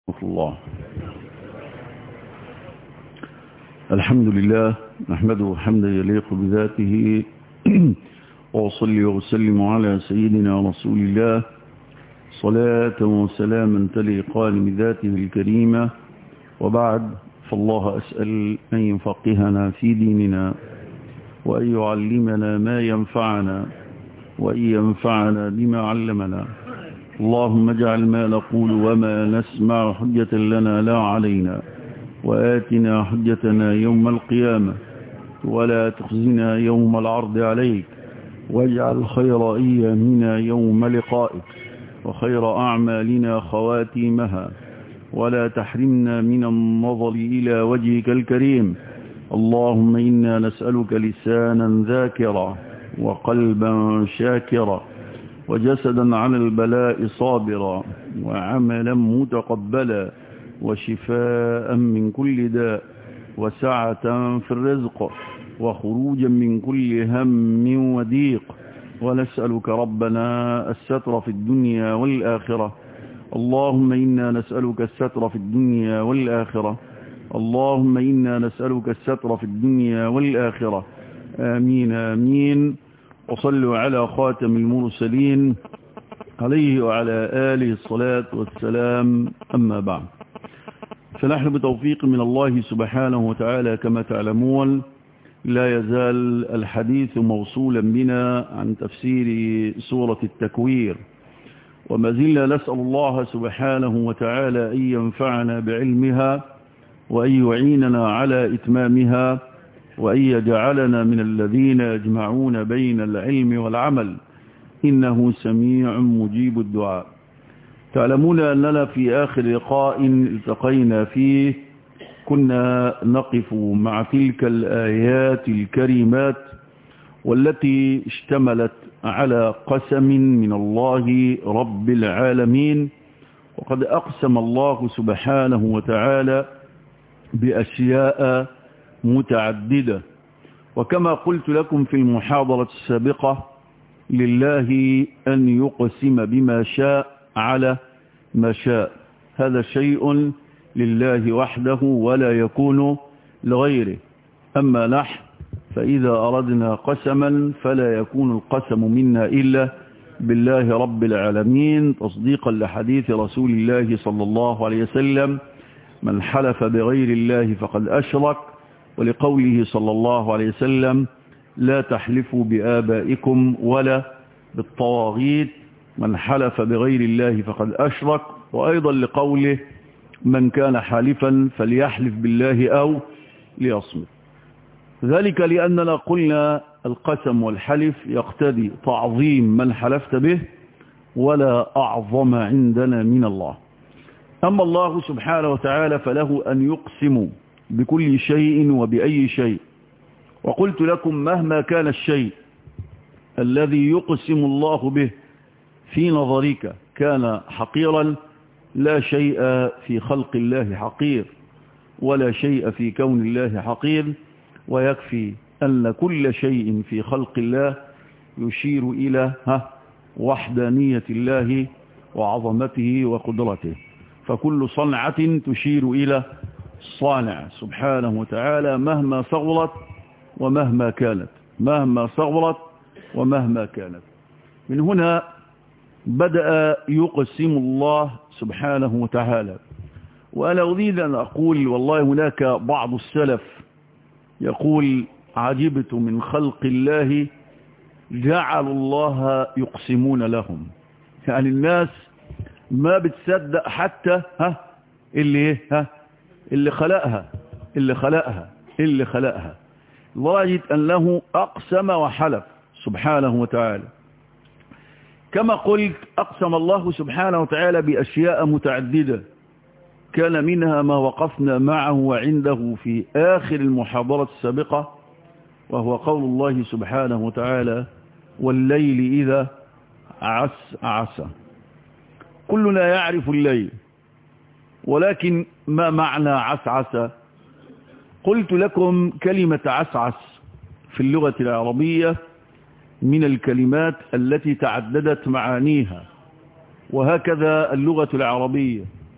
الله الحمد لله نحمده حمدا يليق بذاته وأصلي وأسلم على سيدنا رسول الله صلاة وسلاما تليقان بذاته الكريمة وبعد فالله أسأل أن يفقهنا في ديننا وأن يعلمنا ما ينفعنا وأن ينفعنا بما علمنا اللهم اجعل ما نقول وما نسمع حجة لنا لا علينا وآتنا حجتنا يوم القيامة ولا تخزنا يوم العرض عليك واجعل خير أيامنا يوم لقائك وخير أعمالنا خواتيمها ولا تحرمنا من النظر إلى وجهك الكريم اللهم إنا نسألك لسانا ذاكرا وقلبا شاكرا وجسدا على البلاء صابرا وعملا متقبلا وشفاء من كل داء وسعة في الرزق وخروجا من كل هم وضيق ونسألك ربنا الستر في الدنيا والآخرة اللهم إنا نسألك الستر في الدنيا والآخرة اللهم إنا نسألك الستر في الدنيا والآخرة آمين آمين وصلوا على خاتم المرسلين عليه وعلى آله الصلاة والسلام أما بعد فنحن بتوفيق من الله سبحانه وتعالى كما تعلمون لا يزال الحديث موصولا بنا عن تفسير سورة التكوير وما زلنا نسأل الله سبحانه وتعالى أن ينفعنا بعلمها وأن يعيننا على إتمامها وأن يجعلنا من الذين يجمعون بين العلم والعمل إنه سميع مجيب الدعاء تعلمون أننا في آخر لقاء التقينا فيه كنا نقف مع تلك الآيات الكريمات والتي اشتملت على قسم من الله رب العالمين وقد أقسم الله سبحانه وتعالى بأشياء متعددة وكما قلت لكم في المحاضرة السابقة لله أن يقسم بما شاء على ما شاء هذا شيء لله وحده ولا يكون لغيره أما نحن فإذا أردنا قسما فلا يكون القسم منا إلا بالله رب العالمين تصديقا لحديث رسول الله صلى الله عليه وسلم من حلف بغير الله فقد أشرك ولقوله صلى الله عليه وسلم لا تحلفوا بآبائكم ولا بالطواغيت من حلف بغير الله فقد أشرك وأيضا لقوله من كان حالفا فليحلف بالله أو ليصمت ذلك لأننا قلنا القسم والحلف يقتدي تعظيم من حلفت به ولا أعظم عندنا من الله أما الله سبحانه وتعالى فله أن يقسم بكل شيء وبأي شيء وقلت لكم مهما كان الشيء الذي يقسم الله به في نظرك كان حقيرا لا شيء في خلق الله حقير ولا شيء في كون الله حقير ويكفي أن كل شيء في خلق الله يشير إلى ها وحدانية الله وعظمته وقدرته فكل صنعة تشير إلى صانع سبحانه وتعالى مهما صغرت ومهما كانت مهما صغرت ومهما كانت من هنا بدأ يقسم الله سبحانه وتعالى وأنا أريد أن أقول والله هناك بعض السلف يقول عجبت من خلق الله جعل الله يقسمون لهم يعني الناس ما بتصدق حتى ها اللي ها اللي خلقها اللي خلقها اللي خلقها لدرجة أنه أقسم وحلف سبحانه وتعالى كما قلت أقسم الله سبحانه وتعالى بأشياء متعددة كان منها ما وقفنا معه وعنده في آخر المحاضرة السابقة وهو قول الله سبحانه وتعالى والليل إذا عس عسى كلنا يعرف الليل ولكن ما معنى عسعس قلت لكم كلمة عسعس في اللغة العربية من الكلمات التي تعددت معانيها وهكذا اللغة العربية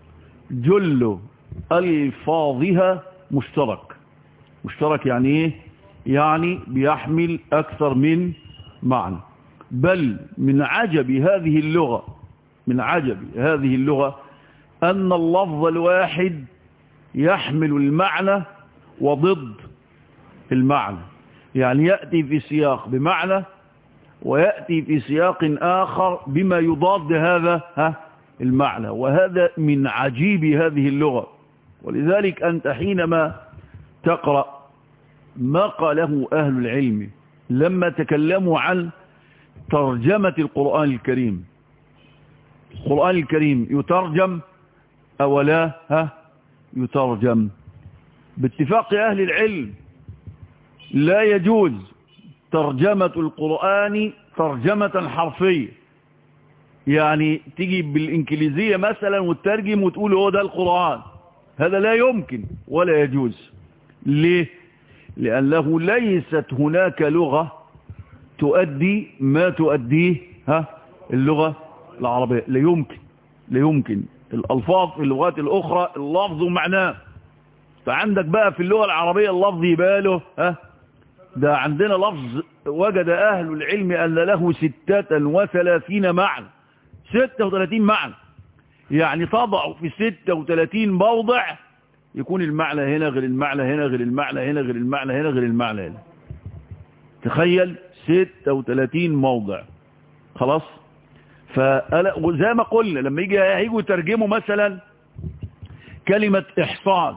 جل الفاظها مشترك مشترك يعني ايه يعني بيحمل اكثر من معنى بل من عجب هذه اللغة من عجب هذه اللغة ان اللفظ الواحد يحمل المعنى وضد المعنى يعني يأتي في سياق بمعنى ويأتي في سياق آخر بما يضاد هذا ها المعنى وهذا من عجيب هذه اللغة ولذلك أنت حينما تقرأ ما قاله أهل العلم لما تكلموا عن ترجمة القرآن الكريم القرآن الكريم يترجم أو لا ها يترجم باتفاق أهل العلم لا يجوز ترجمة القرآن ترجمة حرفية يعني تيجي بالإنكليزية مثلا وتترجم وتقول هو ده القرآن هذا لا يمكن ولا يجوز ليه لأنه ليست هناك لغة تؤدي ما تؤديه ها اللغة العربية لا يمكن لا يمكن الألفاظ في اللغات الأخرى اللفظ ومعناه فعندك بقى في اللغة العربية اللفظ يباله ها ده عندنا لفظ وجد أهل العلم أن له ستة وثلاثين معنى ستة وثلاثين معنى يعني تضع في ستة وثلاثين موضع يكون المعنى هنا غير المعنى هنا غير المعنى هنا غير المعنى هنا غير المعنى هنا تخيل ستة وثلاثين موضع خلاص فزي ما قلنا لما يجي هيجوا يترجموا مثلا كلمة إحصان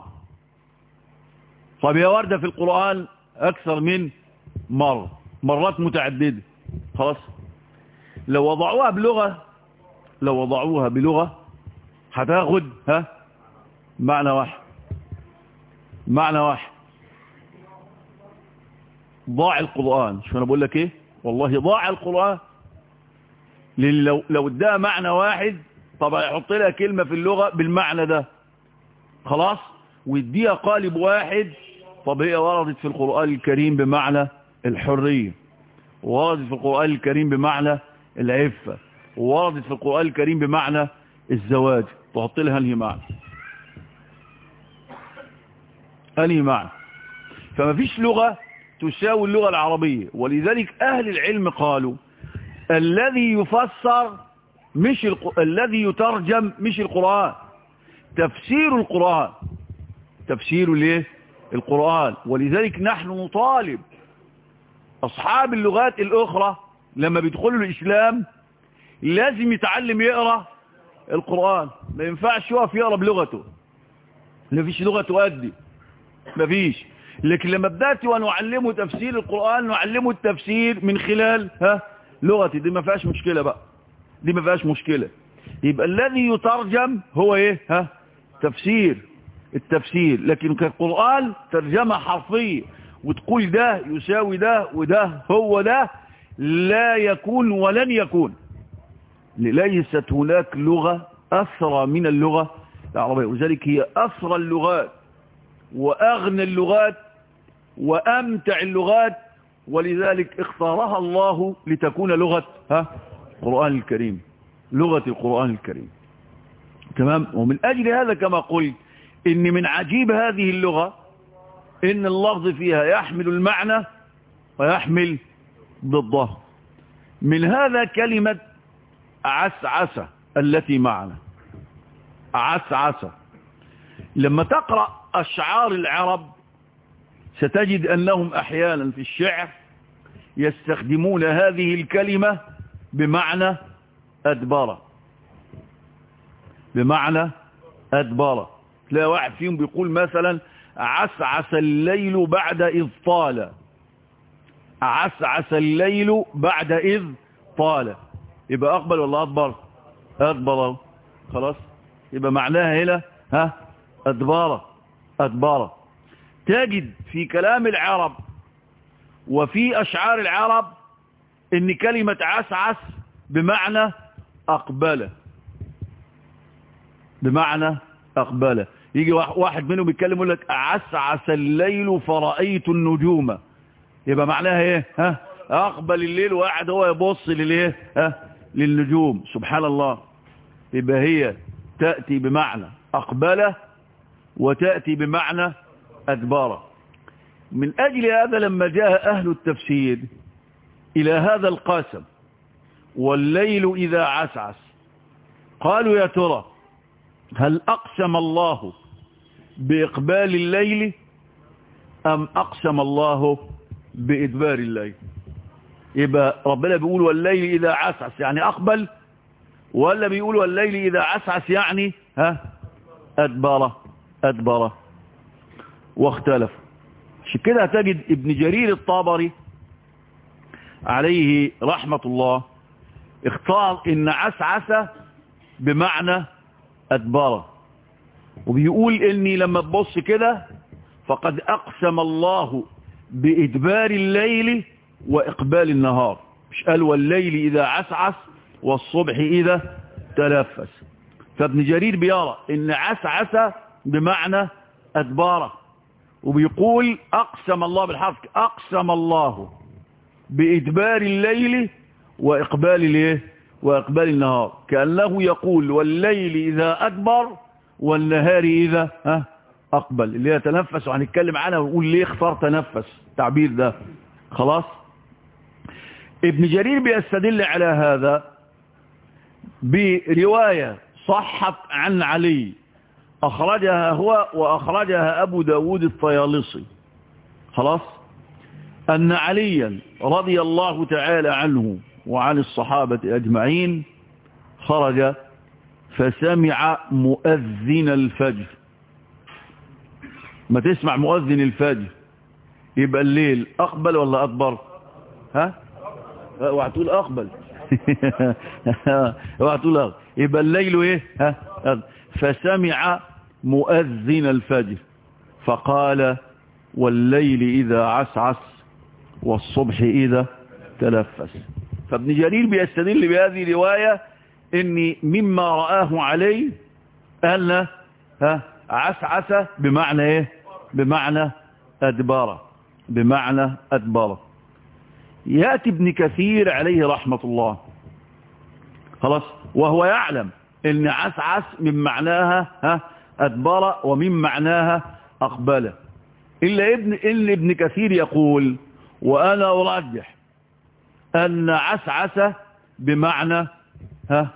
طب هي واردة في القرآن أكثر من مرة مرات متعددة خلاص لو وضعوها بلغة لو وضعوها بلغة هتاخد ها معنى واحد معنى واحد ضاع القرآن شو أنا بقول لك إيه والله ضاع القرآن لو لو اداها معنى واحد طب هيحط لها كلمة في اللغة بالمعنى ده خلاص ويديها قالب واحد طب هي وردت في القرآن الكريم بمعنى الحرية ووردت في القرآن الكريم بمعنى العفة ووردت في القرآن الكريم بمعنى الزواج تحط لها انهي معنى انهي معنى فما فيش لغة تساوي اللغة العربية ولذلك أهل العلم قالوا الذي يفسر مش الق... الذي يترجم مش القرآن تفسير القرآن تفسير ليه القرآن ولذلك نحن نطالب أصحاب اللغات الأخرى لما بيدخلوا الإسلام لازم يتعلم يقرأ القرآن ما ينفعش يقف يقرأ بلغته ما فيش لغة تؤدي ما فيش لكن لما بدأت ونعلمه تفسير القرآن نعلمه التفسير من خلال ها لغتي دي ما فيهاش مشكلة بقى دي ما فيهاش مشكلة يبقى الذي يترجم هو ايه ها تفسير التفسير لكن كالقرآن ترجمة حرفية وتقول ده يساوي ده وده هو ده لا يكون ولن يكون ليست هناك لغة أسرى من اللغة العربية وذلك هي أسرى اللغات وأغنى اللغات وأمتع اللغات ولذلك اختارها الله لتكون لغة ها القرآن الكريم لغة القرآن الكريم تمام ومن أجل هذا كما قلت إن من عجيب هذه اللغة إن اللفظ فيها يحمل المعنى ويحمل ضده من هذا كلمة عسعسة التي معنا عسعسة لما تقرأ أشعار العرب ستجد أنهم أحيانا في الشعر يستخدمون هذه الكلمة بمعنى أدبر بمعنى أدبر تلاقي واحد فيهم بيقول مثلا عسعس الليل بعد إذ طال عسعس الليل بعد إذ طال يبقى أقبل ولا أدبر أدبر خلاص يبقى معناها هنا ها أدبار أدبار تجد في كلام العرب وفي أشعار العرب ان كلمة عسعس بمعنى أقبل بمعنى أقبل يجي واحد منهم يتكلم يقول لك عسعس الليل فرأيت النجوم يبقى معناها ايه ها أقبل الليل وقاعد هو يبص لليه ها للنجوم سبحان الله يبقى هي تأتي بمعنى أقبل وتأتي بمعنى أدبار من أجل هذا لما جاء أهل التفسير إلى هذا القاسم والليل إذا عسعس قالوا يا ترى هل أقسم الله بإقبال الليل أم أقسم الله بإدبار الليل يبقى ربنا بيقول والليل إذا عسعس يعني أقبل ولا بيقول والليل إذا عسعس يعني ها أدبر أدبر واختلف عشان كده تجد ابن جرير الطابري عليه رحمة الله اختار ان عسعس بمعنى أدبر وبيقول اني لما تبص كده فقد أقسم الله بإدبار الليل وإقبال النهار مش قال والليل إذا عسعس والصبح إذا تلفس فابن جرير بيرى ان عسعس بمعنى أدباره وبيقول أقسم الله بالحرف أقسم الله بإدبار الليل وإقبال الايه وإقبال النهار كأنه يقول والليل إذا أدبر والنهار إذا ها أقبل اللي يتنفس وهنتكلم عنها ونقول ليه اختار تنفس التعبير ده خلاص ابن جرير بيستدل على هذا برواية صحت عن علي أخرجها هو وأخرجها أبو داود الطيالصي خلاص أن عليا رضي الله تعالى عنه وعن الصحابة أجمعين خرج فسمع مؤذن الفجر ما تسمع مؤذن الفجر يبقى الليل أقبل ولا أكبر ها وعتقول أقبل وعتقول أقبل يبقى الليل إيه ها فسمع مؤذن الفجر فقال والليل إذا عسعس والصبح إذا تلفس فابن جرير بيستدل بهذه الرواية إن مما رآه عليه أن ها عسعس بمعنى إيه بمعنى أدبار بمعنى أدبار يأتي ابن كثير عليه رحمة الله خلاص وهو يعلم ان عسعس من معناها ها أدبر ومن معناها أقبل إلا ابن, إلا ابن كثير يقول وأنا أرجح أن عسعس بمعنى ها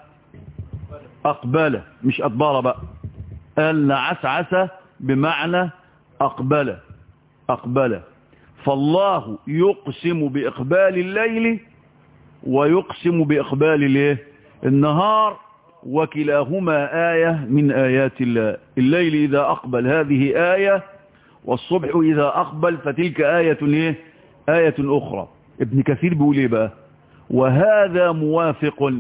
أقبل مش أدبر بقى أن عسعس بمعنى أقبل أقبل فالله يقسم بإقبال الليل ويقسم بإقبال الايه النهار وكلاهما آية من آيات الله الليل إذا أقبل هذه آية والصبح إذا أقبل فتلك آية إيه؟ آية أخرى ابن كثير بيقول إيه بقى وهذا موافق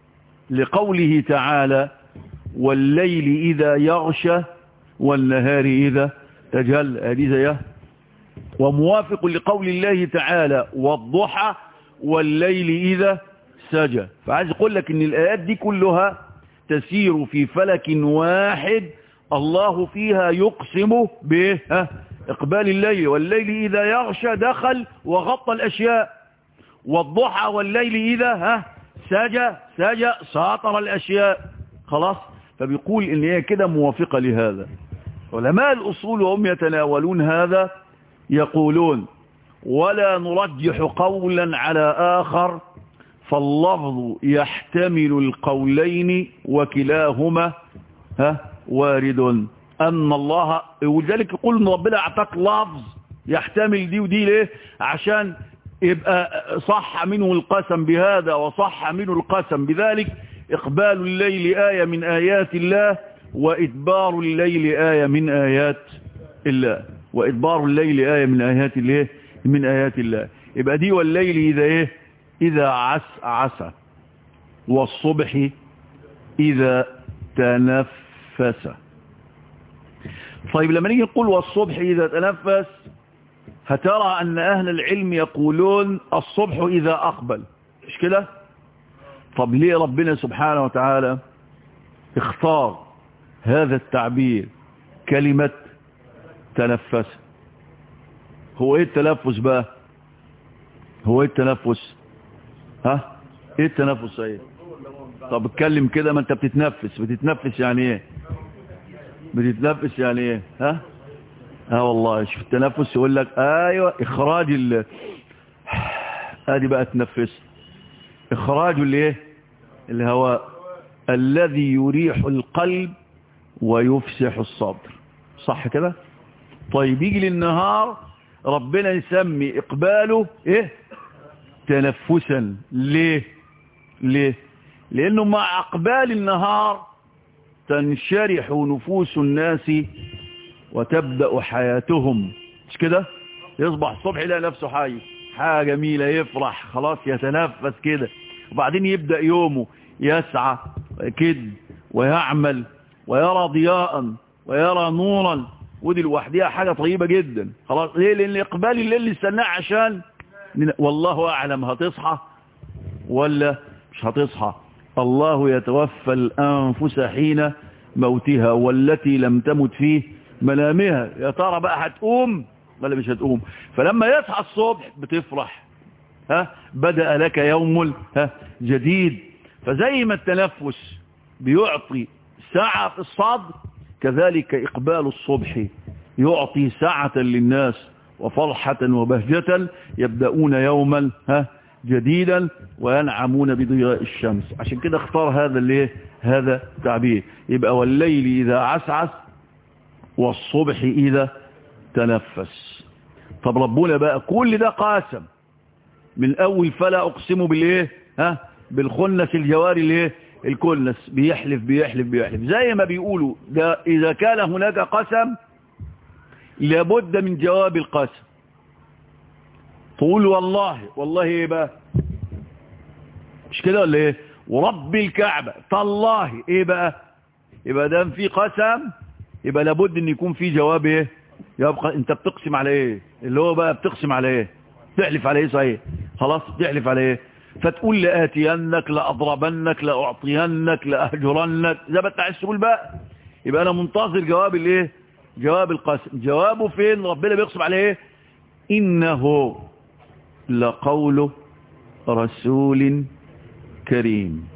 لقوله تعالى والليل إذا يغشى والنهار إذا تجل هذه زيه وموافق لقول الله تعالى والضحى والليل إذا سجى فعايز أقول لك ان الآيات دي كلها تسير في فلك واحد الله فيها يقسم به إقبال الليل والليل إذا يغشى دخل وغطى الأشياء والضحى والليل إذا ها سجى سجى ساطر الأشياء خلاص فبيقول إن هي كده موافقة لهذا علماء الأصول وهم يتناولون هذا يقولون ولا نرجح قولا على آخر فاللفظ يحتمل القولين وكلاهما ها وارد أن الله ولذلك يقول ان ربنا اعطاك لفظ يحتمل دي ودي ليه عشان يبقى صح منه القسم بهذا وصح منه القسم بذلك إقبال الليل آية من آيات الله وإدبار الليل آية من آيات الله وإدبار الليل آية من آيات الله من آيات الله يبقى دي والليل إذا إيه إذا عس عسى والصبح إذا تنفس طيب لما نيجي نقول والصبح إذا تنفس هترى أن أهل العلم يقولون الصبح إذا أقبل مش كده طب ليه ربنا سبحانه وتعالى اختار هذا التعبير كلمة تنفس هو ايه التنفس بقى هو ايه التنفس ها ايه التنفس ايه طب اتكلم كده ما انت بتتنفس بتتنفس يعني ايه بتتنفس يعني ايه ها اه والله شوف التنفس يقول لك ايوه اخراج ال ادي بقى تنفس اخراج الايه الهواء الذي يريح القلب ويفسح الصدر صح كده طيب يجي للنهار ربنا يسمي اقباله ايه تنفسا ليه ليه لانه مع اقبال النهار تنشرح نفوس الناس وتبدأ حياتهم مش كده يصبح الصبح يلاقي نفسه حي حاجة جميلة يفرح خلاص يتنفس كده وبعدين يبدأ يومه يسعى ويكد ويعمل ويرى ضياء ويرى نورا ودي لوحدها حاجة طيبة جدا خلاص ليه لان اقبال الليل اللي استناه عشان والله اعلم هتصحى ولا مش هتصحى الله يتوفى الانفس حين موتها والتي لم تمت فيه منامها يا ترى بقى هتقوم ولا مش هتقوم فلما يصحى الصبح بتفرح ها بدأ لك يوم ها جديد فزي ما التنفس بيعطي سعة في الصدر كذلك إقبال الصبح يعطي سعة للناس وفرحة وبهجة يبدأون يوما ها جديدا وينعمون بضياء الشمس عشان كده اختار هذا اللي هذا تعبير يبقى والليل إذا عسعس والصبح إذا تنفس طب ربنا بقى كل ده قاسم من أول فلا أقسم بالإيه ها بالخنس الجواري الايه الكنس بيحلف بيحلف بيحلف زي ما بيقولوا ده إذا كان هناك قسم لابد من جواب القسم تقول والله والله ايه بقى مش كده ولا ايه ورب الكعبة تالله ايه بقى يبقى دام في قسم يبقى لابد ان يكون في جواب ايه يبقى انت بتقسم على ايه اللي هو بقى بتقسم على ايه تحلف على ايه صحيح خلاص تحلف على ايه فتقول لآتينك لأضربنك لأعطينك لأهجرنك زي ما انت عايز تقول بقى يبقى انا منتظر جواب الايه جواب القسم جوابه فين ربنا بيقسم عليه ايه انه لقول رسول كريم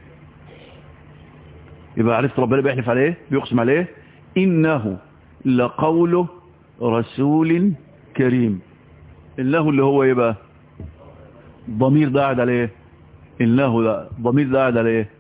يبقى عرفت ربنا بيحلف عليه بيقسم عليه إنه لقول رسول كريم إنه اللي هو يبقى ضمير ده قاعد عليه إنه ده ضمير ده قاعد عليه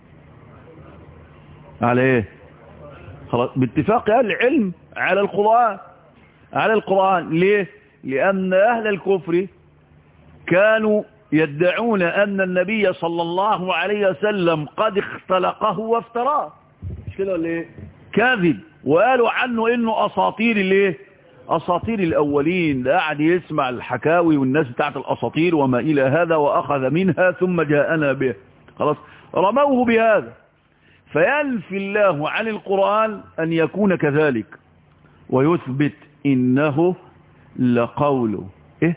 على ايه خلاص باتفاق اهل العلم على القرآن على القرآن ليه لأن أهل الكفر كانوا يدعون أن النبي صلى الله عليه وسلم قد اختلقه وافتراه مش كده ولا ايه كاذب وقالوا عنه انه اساطير الايه اساطير الاولين ده قاعد يسمع الحكاوي والناس بتاعت الاساطير وما الى هذا واخذ منها ثم جاءنا به خلاص رموه بهذا فينفي الله عن القرآن ان يكون كذلك ويثبت انه لقول ايه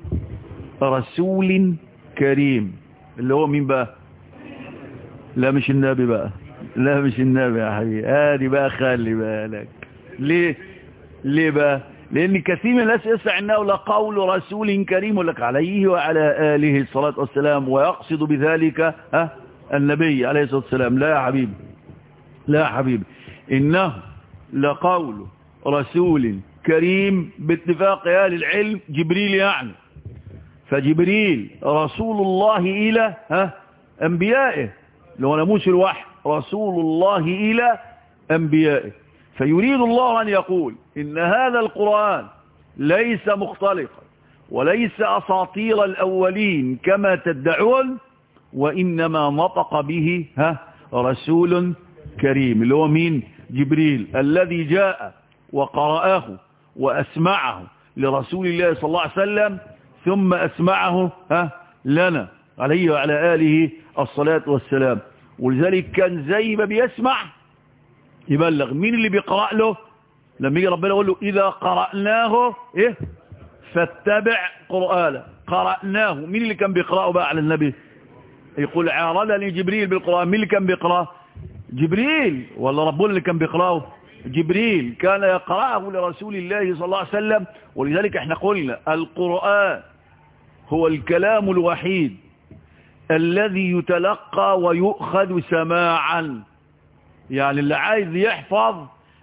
رسول كريم اللي هو مين بقى لا مش النبي بقى لا مش النبي يا حبيبي ادي بقى خلي بالك ليه ليه بقى لان كثير من الناس يسمع انه لقول رسول كريم يقول لك عليه وعلى اله الصلاه والسلام ويقصد بذلك ها النبي عليه الصلاه والسلام لا يا حبيبي لا يا حبيبي انه لقول رسول كريم باتفاق اهل العلم جبريل يعني فجبريل رسول الله الى ها انبيائه لو ناموس الوحي رسول الله إلى أنبيائه فيريد الله أن يقول إن هذا القرآن ليس مختلقا وليس أساطير الأولين كما تدعون وإنما نطق به ها رسول كريم اللي هو مين جبريل الذي جاء وقرأه وأسمعه لرسول الله صلى الله عليه وسلم ثم أسمعه ها لنا عليه وعلى آله الصلاة والسلام ولذلك كان زي ما بيسمع يبلغ مين اللي بيقرأ له لما يجي ربنا يقول له إذا قرأناه إيه فاتبع قرآنه قرأناه مين اللي كان بيقرأه بقى على النبي يقول عارضني جبريل بالقرآن مين اللي كان بيقرأه جبريل ولا ربنا اللي كان بيقرأه جبريل كان يقرأه لرسول الله صلى الله عليه وسلم ولذلك احنا قلنا القرآن هو الكلام الوحيد الذي يتلقى ويؤخذ سماعا يعني اللي عايز يحفظ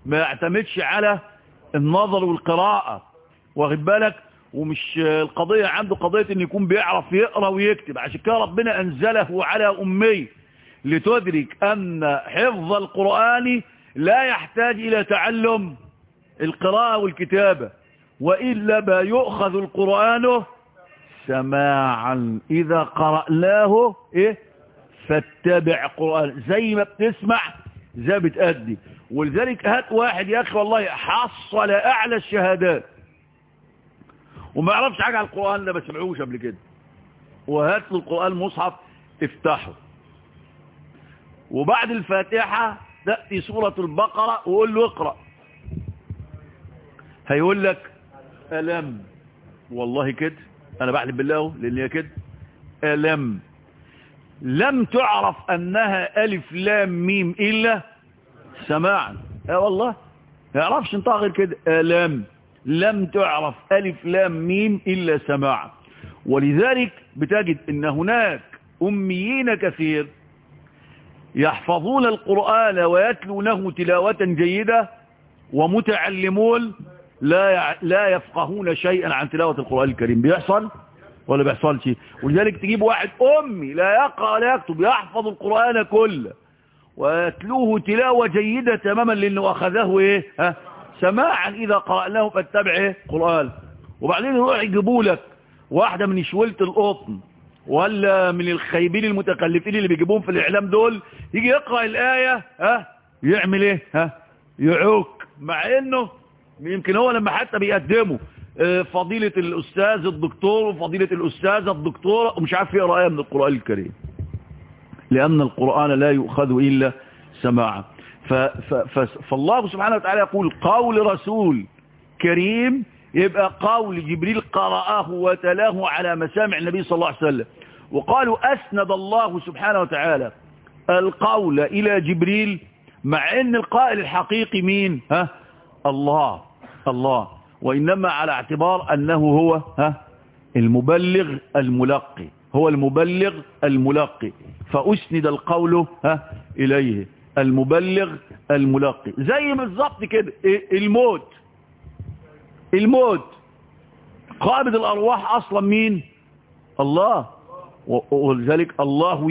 ما يعتمدش على النظر والقراءة واخد بالك ومش القضية عنده قضية ان يكون بيعرف يقرأ ويكتب عشان كده ربنا انزله على امي لتدرك ان حفظ القرآن لا يحتاج الى تعلم القراءة والكتابة وإلا ما يؤخذ القرآن سماعا إذا قرأناه إيه فاتبع قرآن زي ما بتسمع زي بتأدي ولذلك هات واحد يا أخي والله حصل أعلى الشهادات وما يعرفش حاجة عن القرآن ده ما سمعوش قبل كده وهات له القرآن مصحف افتحه وبعد الفاتحة تأتي سورة البقرة وقول له اقرأ هيقول لك ألم والله كده أنا بحلف بالله لأن هي كده ألم لم تعرف أنها ألف لام ميم إلا سماعا اه والله ما يعرفش انطق غير كده ألم لم تعرف ألف لام ميم إلا سماعا ولذلك بتجد أن هناك أميين كثير يحفظون القرآن ويتلونه تلاوة جيدة ومتعلمون لا لا يفقهون شيئا عن تلاوة القرآن الكريم بيحصل ولا بيحصلش ولذلك تجيب واحد أمي لا يقرأ ولا يكتب يحفظ القرآن كله ويتلوه تلاوة جيدة تماما لأنه أخذه إيه ها سماعا إذا قرأناه فاتبع إيه قرآن وبعدين يروح يجيبوا لك واحدة من شولة القطن ولا من الخيبين المتكلفين اللي بيجيبوهم في الإعلام دول يجي يقرأ الآية ها يعمل إيه ها يعوك مع إنه يمكن هو لما حتى بيقدمه فضيلة الأستاذ الدكتور وفضيلة الأستاذة الدكتورة ومش عارف يقرأ آية من القرآن الكريم لأن القرآن لا يؤخذ إلا سماعا فالله سبحانه وتعالى يقول قول رسول كريم يبقى قول جبريل قرأه وتلاه على مسامع النبي صلى الله عليه وسلم وقالوا أسند الله سبحانه وتعالى القول إلى جبريل مع أن القائل الحقيقي مين ها الله الله وإنما على اعتبار أنه هو ها المبلغ الملقي هو المبلغ الملقي فأسند القول ها إليه المبلغ الملقي زي بالظبط كده الموت الموت قابض الأرواح أصلا مين الله ولذلك الله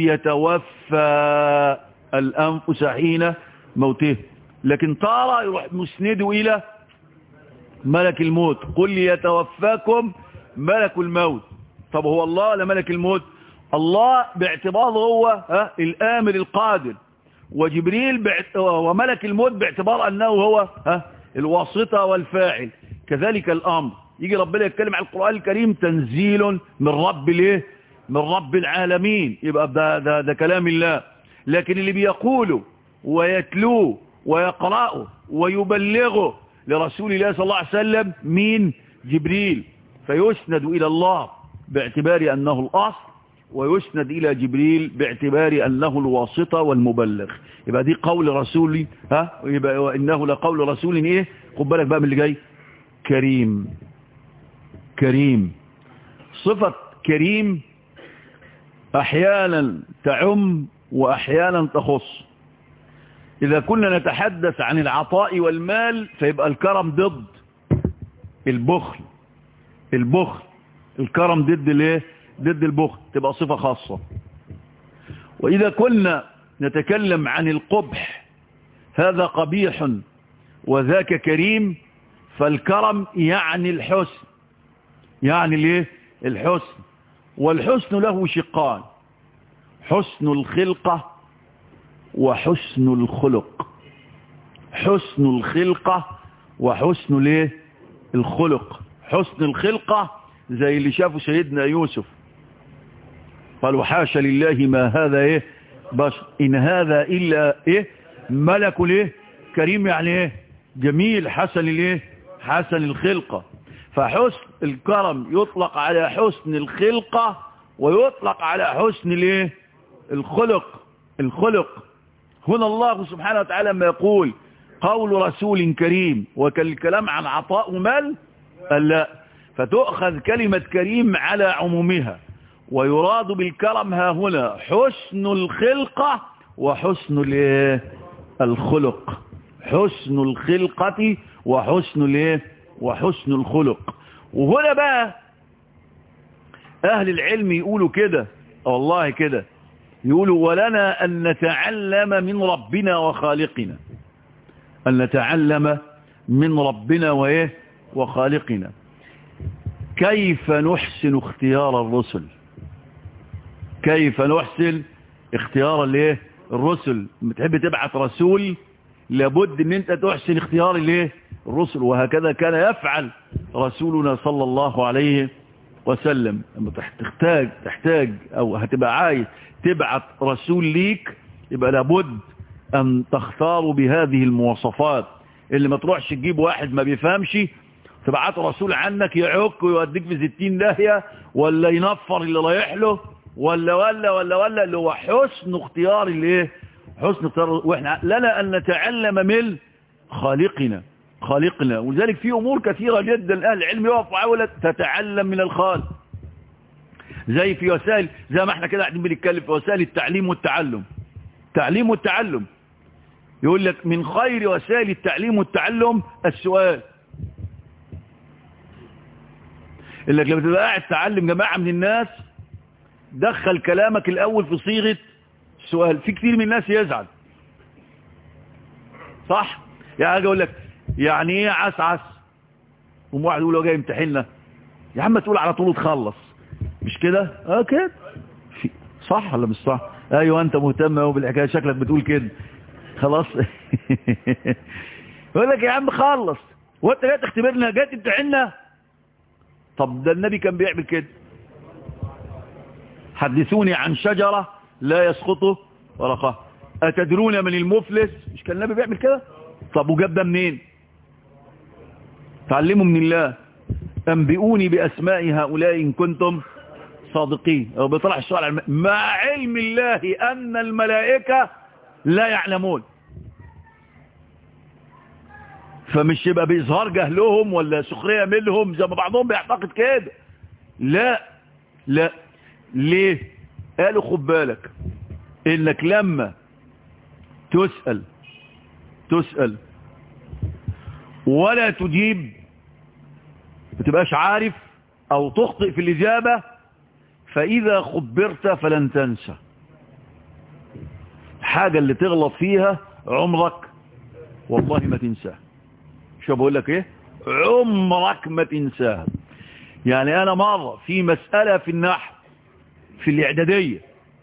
يتوفى الأنفس حين موته لكن ترى يروح مسنده إلى ملك الموت قل يتوفاكم ملك الموت طب هو الله ولا ملك الموت الله باعتباره هو ها الآمر القادر وجبريل وملك الموت باعتبار أنه هو ها الواسطة والفاعل كذلك الأمر يجي ربنا يتكلم عن القرآن الكريم تنزيل من رب الايه من رب العالمين يبقى ده, ده, ده كلام الله لكن اللي بيقوله ويتلوه ويقرأه ويبلغه لرسول الله صلى الله عليه وسلم مين جبريل فيسند إلى الله باعتبار أنه الأصل ويسند إلى جبريل باعتبار أنه الواسطة والمبلغ يبقى دي قول رسول ها يبقى وإنه لقول رسول إيه خد بالك بقى من اللي جاي كريم كريم صفة كريم أحيانا تعم وأحيانا تخص إذا كنا نتحدث عن العطاء والمال فيبقى الكرم ضد البخل البخل الكرم ضد الايه ضد البخل تبقى صفة خاصة وإذا كنا نتكلم عن القبح هذا قبيح وذاك كريم فالكرم يعني الحسن يعني الايه الحسن والحسن له شقان حسن الخلقة وحسن الخلق حسن الخلقة وحسن الايه الخلق حسن الخلقة زي اللي شافوا سيدنا يوسف قالوا حاشا لله ما هذا ايه بس ان هذا الا ايه ملك الايه كريم يعني ايه جميل حسن الايه حسن الخلقة فحسن الكرم يطلق على حسن الخلقة ويطلق على حسن الايه الخلق الخلق هنا الله سبحانه وتعالى ما يقول قول رسول كريم وكالكلام عن عطاء مال قال لا فتؤخذ كلمة كريم على عمومها ويراد بالكرم ها هنا حسن الخلقة وحسن الخلق حسن الخلقة وحسن الايه وحسن الخلق وهنا بقى اهل العلم يقولوا كده والله كده يقولوا ولنا ان نتعلم من ربنا وخالقنا ان نتعلم من ربنا وايه وخالقنا كيف نحسن اختيار الرسل كيف نحسن اختيار الايه الرسل بتحب تبعث رسول لابد ان انت تحسن اختيار الايه الرسل وهكذا كان يفعل رسولنا صلى الله عليه وسلم لما تحتاج تحتاج او هتبقى عايز تبعث رسول ليك يبقى لابد ان تختاروا بهذه المواصفات اللي ما تروحش تجيب واحد ما بيفهمش تبعته رسول عنك يعك ويوديك في ستين داهية ولا ينفر اللي رايح له ولا ولا ولا ولا اللي هو حسن اختيار الايه حسن اختيار واحنا لنا ان نتعلم من خالقنا خالقنا ولذلك في امور كثيرة جدا اهل العلم يقف وعاولت تتعلم من الخالق زي في وسائل زي ما احنا كده قاعدين بنتكلم في وسائل التعليم والتعلم تعليم والتعلم يقول لك من خير وسائل التعليم والتعلم السؤال اللي لما تبقى قاعد تعلم جماعة من الناس دخل كلامك الأول في صيغة سؤال في كثير من الناس يزعل صح يعني اجي اقول لك يعني ايه عسعس قوم واحد يقول له جاي يمتحننا يا عم تقول على طول تخلص مش كده اه كده في- صح ولا مش صح ايوه انت مهتم اهو بالحكايه شكلك بتقول كده خلاص يقول لك يا عم خلص وانت جاي تختبرنا جاي تمتحننا طب ده النبي كان بيعمل كده حدثوني عن شجرة لا يسقط ورقها أتدرون من المفلس مش كان النبي بيعمل كده طب وجاب ده منين تعلموا من الله أنبئوني بأسماء هؤلاء إن كنتم صادقين أو بيطلع السؤال على الم- مع علم الله أن الملائكة لا يعلمون فمش يبقى بإظهار جهلهم ولا سخرية منهم زي ما بعضهم بيعتقد كده لا لا ليه قالوا خد بالك انك لما تسأل تسأل ولا تجيب ما تبقاش عارف او تخطئ في الإجابة فإذا خبرت فلن تنسى الحاجة اللي تغلط فيها عمرك والله ما تنساها شو بقول لك ايه عمرك ما تنساها يعني انا مرة في مسألة في النحو في الاعدادية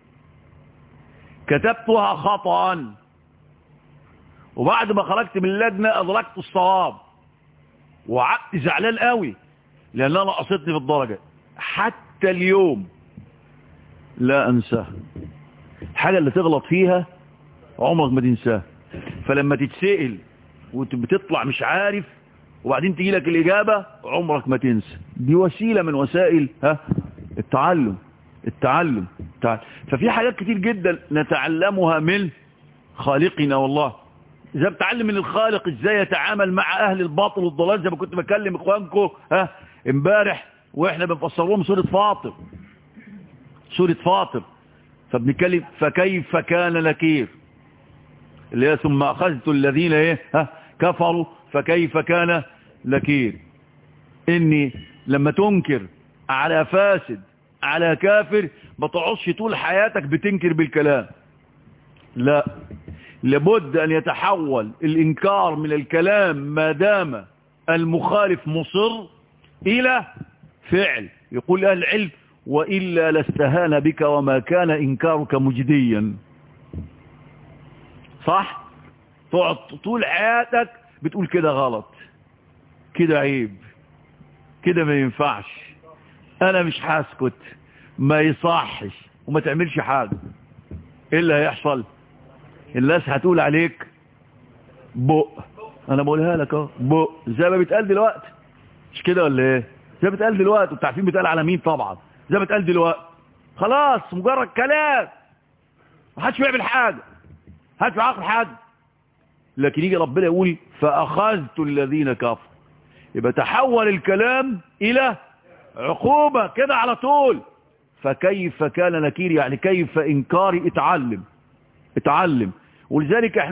كتبتها خطأ وبعد ما خرجت من اللجنة ادركت الصواب وعدت زعلان قوي لان انا قصتني في الدرجة حتى اليوم لا انساها الحاجة اللي تغلط فيها عمرك ما تنساها فلما تتسئل وبتطلع مش عارف وبعدين تجي لك الإجابة عمرك ما تنسى دي وسيلة من وسائل ها التعلم التعلم التعلم. ففي حاجات كتير جدا نتعلمها من خالقنا والله إذا بتعلم من الخالق إزاي يتعامل مع أهل الباطل والضلال زي ما كنت بكلم إخوانكم ها امبارح وإحنا بنفسرهم سورة فاطر سورة فاطر فبنتكلم فكيف كان نكير اللي هي ثم أخذت الذين ايه ها كفروا فكيف كان نكير إني لما تنكر على فاسد على كافر ما تقعدش طول حياتك بتنكر بالكلام لا لابد أن يتحول الإنكار من الكلام ما دام المخالف مصر إلى فعل يقول أهل العلم وإلا لاستهان بك وما كان إنكارك مجديا صح تقعد طول حياتك بتقول كده غلط كده عيب كده ما ينفعش انا مش هسكت ما يصحش وما تعملش حاجة ايه اللي هيحصل الناس هتقول عليك بق انا بقولها لك اهو بق زي ما بيتقال دلوقتي مش كده ولا ايه زي ما بيتقال دلوقتي انتوا عارفين بيتقال على مين طبعا زي ما بيتقال دلوقتي خلاص مجرد كلام محدش بيعمل حاجه هات في عقل حد لكن يجي ربنا يقول فأخذت الذين كفروا يبقى تحول الكلام إلى عقوبة كده على طول فكيف كان نكير يعني كيف إنكاري اتعلم اتعلم ولذلك احنا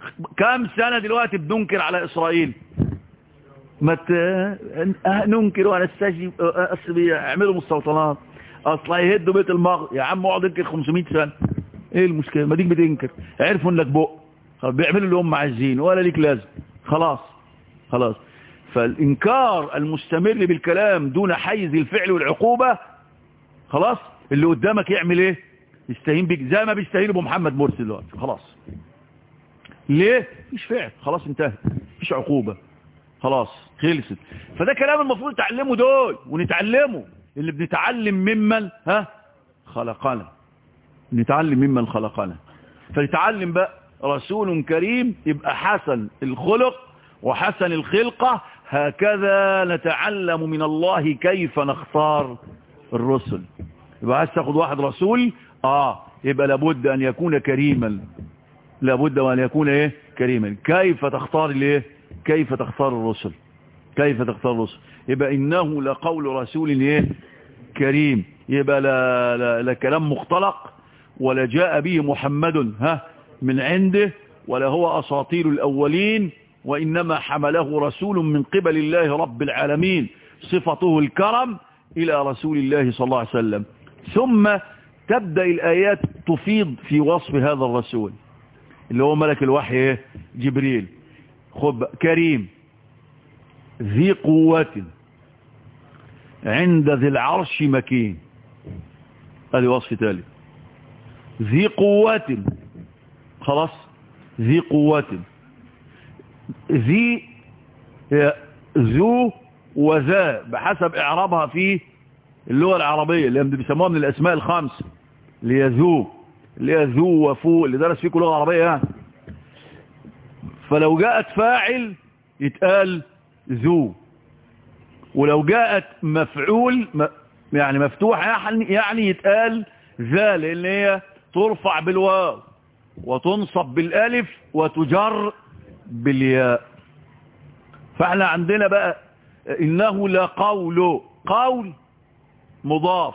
كم سنة دلوقتي بننكر على إسرائيل ما ت... ننكر ونستجيب أصل بيعملوا مستوطنات أصل هيهدوا بيت المغرب يا عم اقعد انكر 500 سنة ايه المشكلة ما ديك بتنكر عرفوا انك بق بيعملوا اللي هم عايزين ولا ليك لازم خلاص خلاص فالإنكار المستمر بالكلام دون حيز الفعل والعقوبة خلاص اللي قدامك يعمل ايه يستهين بك زي ما بيستهينوا بمحمد مرسي دلوقتي خلاص ليه مش فعل خلاص انتهت مفيش عقوبة خلاص خلصت فده كلام المفروض نتعلمه دول ونتعلمه اللي بنتعلم ممن ها خلقنا نتعلم ممن خلقنا فنتعلم بقى رسول كريم يبقى حسن الخلق وحسن الخلقة هكذا نتعلم من الله كيف نختار الرسل يبقى عايز تاخد واحد رسول اه يبقى لابد ان يكون كريما لابد ان يكون ايه كريما كيف تختار الايه كيف تختار الرسل كيف تختار الرسل يبقى انه لقول رسول ايه كريم يبقى لا, لا, لا كلام مختلق ولا جاء به محمد ها من عنده ولا هو اساطير الاولين وانما حمله رسول من قبل الله رب العالمين صفته الكرم الى رسول الله صلى الله عليه وسلم ثم تبدأ الآيات تفيض في وصف هذا الرسول اللي هو ملك الوحي ايه جبريل خب كريم ذي قوة عند ذي العرش مكين هذه وصف تالي ذي قوة خلاص ذي قوة ذي ذو وذا بحسب اعرابها في اللغة العربية اللي بيسموها من الاسماء الخمس اللي هي ذو اللي هي ذو وفو اللي درس فيكم لغة عربية يعني فلو جاءت فاعل يتقال ذو ولو جاءت مفعول يعني مفتوح يعني يتقال ذا لان هي ترفع بالواو وتنصب بالالف وتجر بالياء فاحنا عندنا بقى انه لقول قول مضاف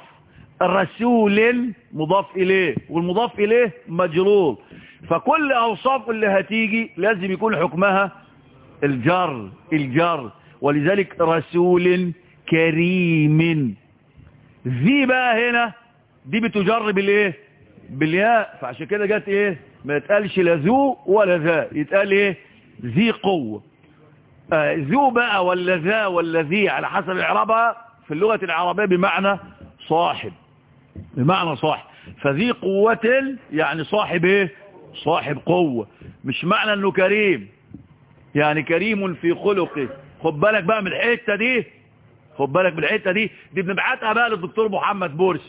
رسول مضاف اليه والمضاف اليه مجرور فكل اوصاف اللي هتيجي لازم يكون حكمها الجر الجر ولذلك رسول كريم ذي بقى هنا دي بتجر بالايه بالياء فعشان كده جت ايه ما يتقالش لا ذو ولا ذا يتقال ايه ذي قوة آه ذو بقى ولا ذا ولا ذي على حسب اعرابها في اللغة العربية بمعنى صاحب بمعنى صاحب فذي قوة يعني صاحب ايه صاحب قوة مش معنى انه كريم يعني كريم في خلقه خد بالك بقى من الحتة دي خد بالك من الحتة دي دي بنبعتها بقى للدكتور محمد بورسي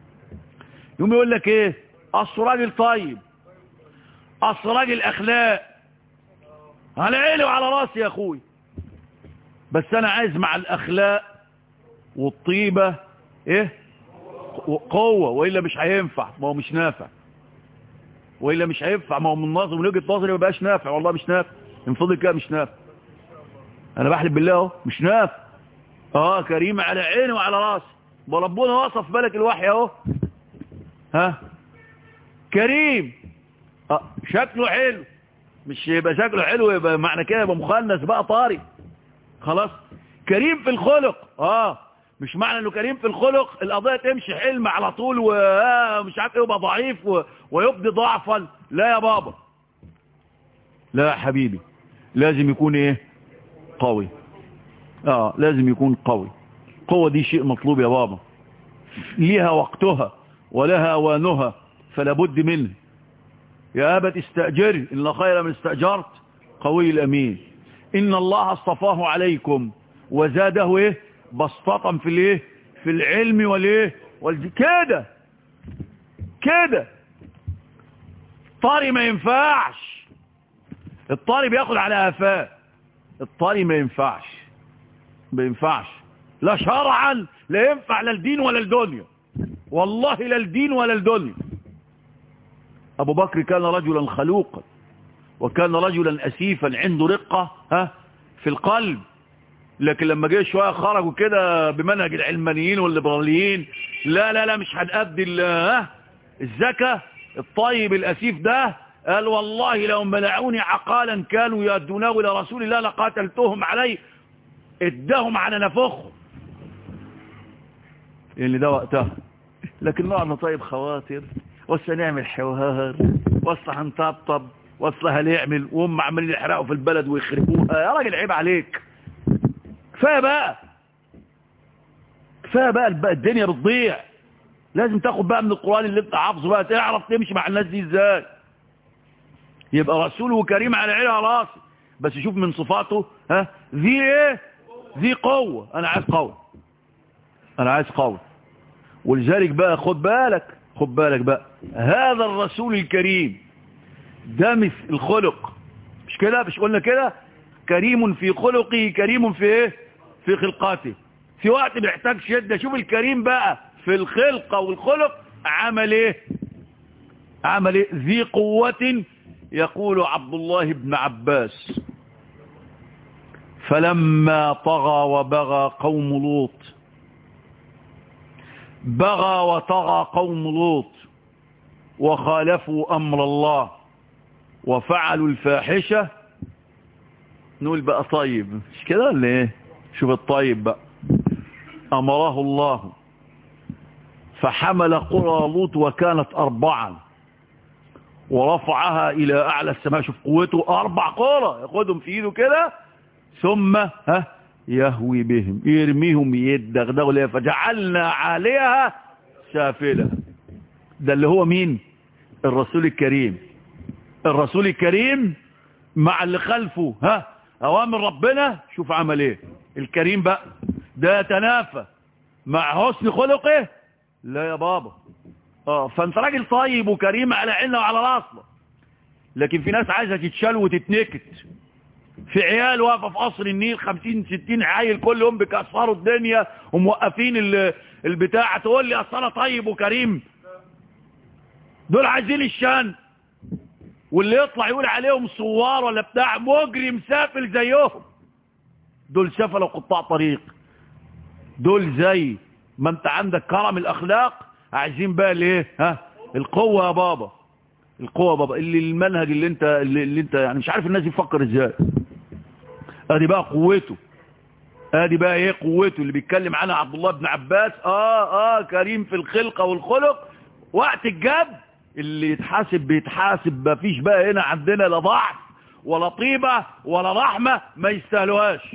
يوم يقول لك ايه اصل راجل طيب اصل راجل اخلاق على عيني وعلى راسي يا اخوي بس انا عايز مع الاخلاق والطيبة ايه قوة وإلا مش هينفع ما هو مش نافع وإلا مش هينفع ما هو من نظر من وجهة نظري ما بقاش نافع والله مش نافع من فضل كده مش نافع انا بحلف بالله اهو مش نافع اه كريم على عيني وعلى راسي وربنا وصف بالك الوحي اهو ها كريم اه شكله حلو مش يبقى شكله حلو يبقى معنى كده يبقى مخنث بقى طاري خلاص كريم في الخلق اه مش معنى انه كريم في الخلق القضية تمشي حلم على طول ومش عارف ايه يبقى ضعيف و... ويبدي ضعفا لا يا بابا لا يا حبيبي لازم يكون ايه قوي اه لازم يكون قوي قوة دي شيء مطلوب يا بابا ليها وقتها ولها اوانها فلا بد منه يا أبت استأجر إن خير من استأجرت قوي الأمين إن الله اصطفاه عليكم وزاده إيه بسطة في الإيه في العلم والإيه والج... كده كده طاري ما ينفعش الطاري بياخد على قفاه الطاري ما ينفعش ما ينفعش لا شرعا لا ينفع لا الدين ولا الدنيا والله لا الدين ولا الدنيا أبو بكر كان رجلا خلوقا وكان رجلا أسيفا عنده رقة ها في القلب لكن لما جه شوية خرجوا كده بمنهج العلمانيين والليبراليين لا لا لا مش هنأدي الزكاة الطيب الأسيف ده قال والله لو منعوني عقالا كانوا يدونه إلى رسول الله لقاتلتهم عليه ادهم على نفخهم اللي ده وقتها لكن نقعد طيب خواطر وصل نعمل حوار وصل هنطبطب وصل هنعمل وهم عمالين يحرقوا في البلد ويخربوها يا راجل عيب عليك كفايه بقى كفايه بقى الدنيا بتضيع لازم تاخد بقى من القرآن اللي انت حافظه بقى تعرف تمشي مع الناس دي ازاي يبقى رسوله كريم على عينه على راسي بس شوف من صفاته ها ذي ايه ذي قوة انا عايز قوة انا عايز قوة ولذلك بقى خد بالك خد بالك بقى هذا الرسول الكريم دمث الخلق مش كده مش قلنا كده كريم في خلقه كريم في ايه في خلقاته في وقت بيحتاج شدة شوف الكريم بقى في الخلقة والخلق عمل ايه عمل ايه ذي قوة يقول عبد الله بن عباس فلما طغى وبغى قوم لوط بغى وطغى قوم لوط وخالفوا أمر الله وفعلوا الفاحشة نقول بقى طيب مش كده ولا ايه شوف الطيب بقى أمره الله فحمل قرى لوط وكانت أربعا ورفعها إلى أعلى السماء شوف قوته أربع قرى ياخدهم في إيده كده ثم ها يهوي بهم يرميهم يدغدغوا لها فجعلنا عليها سافلة ده اللي هو مين الرسول الكريم الرسول الكريم مع اللي خلفه ها أوامر ربنا شوف عمل ايه الكريم بقى ده يتنافى مع حسن خلقه لا يا بابا اه فانت راجل طيب وكريم على عيننا وعلى راسنا لكن في ناس عايزه تتشال وتتنكت في عيال واقفه في قصر النيل 50 60 عيل كل يوم بيكسروا الدنيا وموقفين البتاع تقول لي اصل انا طيب وكريم دول عايزين الشان واللي يطلع يقول عليهم صوار ولا بتاع مجرم سافل زيهم دول سفلة وقطاع طريق دول زي ما انت عندك كرم الاخلاق عايزين بقى الايه ها القوة يا بابا القوة يا بابا اللي المنهج اللي انت اللي, اللي انت يعني مش عارف الناس يفكر ازاي ادي بقى قوته ادي بقى ايه قوته اللي بيتكلم عنها عبد الله بن عباس اه اه كريم في الخلقة والخلق وقت الجد اللي يتحاسب بيتحاسب مفيش بقى هنا عندنا لا ضعف ولا طيبة ولا رحمة ما يستاهلوهاش